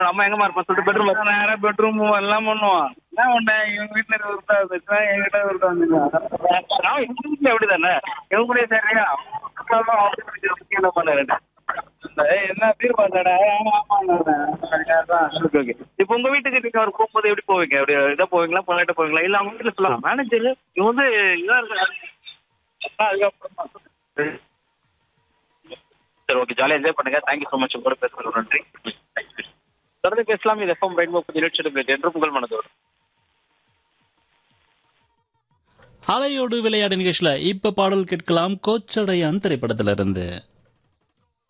அம்மா எங்கம்மா இருப்பா சொல்லிட்டு பெட்ரூம் நேரா பெட்ரூம் எல்லாம் பண்ணுவோம் என்ன பண்ண இவங்க வீட்டுல ஒருத்தா இருந்துச்சுன்னா என்கிட்ட ஒருத்தா வந்துருக்கான் நான் எங்க வீட்டுல எப்படிதானே இவங்க கூட சரியா என்ன பண்ண என்ன பீர் பார்த்தாடா ஆமா ஆமா ஓகே ஓகே இப்போ உங்க வீட்டுக்கு நீங்க அவர் போகும்போது எப்படி போவீங்க அப்படி இதா போவீங்களா பொண்ணாட்ட போவீங்களா இல்ல அவங்க வீட்டுல சொல்லலாம் மேனேஜர் இவங்க வந்து இதா இருக்காரு அதுக்கப்புறமா சரி ஓகே ஜாலியாக என்ஜாய் பண்ணுங்க தேங்க்யூ ஸோ மச் உங்களோட பேசுறது நன்றி தொடர்ந்து பேசலாம் இது எஃப்எம் ரெயின்போ பத்தி நிகழ்ச்சி என்று உங்கள் மனதோடு அலையோடு விளையாடு நிகழ்ச்சியில இப்ப பாடல் கேட்கலாம் கோச்சடையான் திரைப்படத்திலிருந்து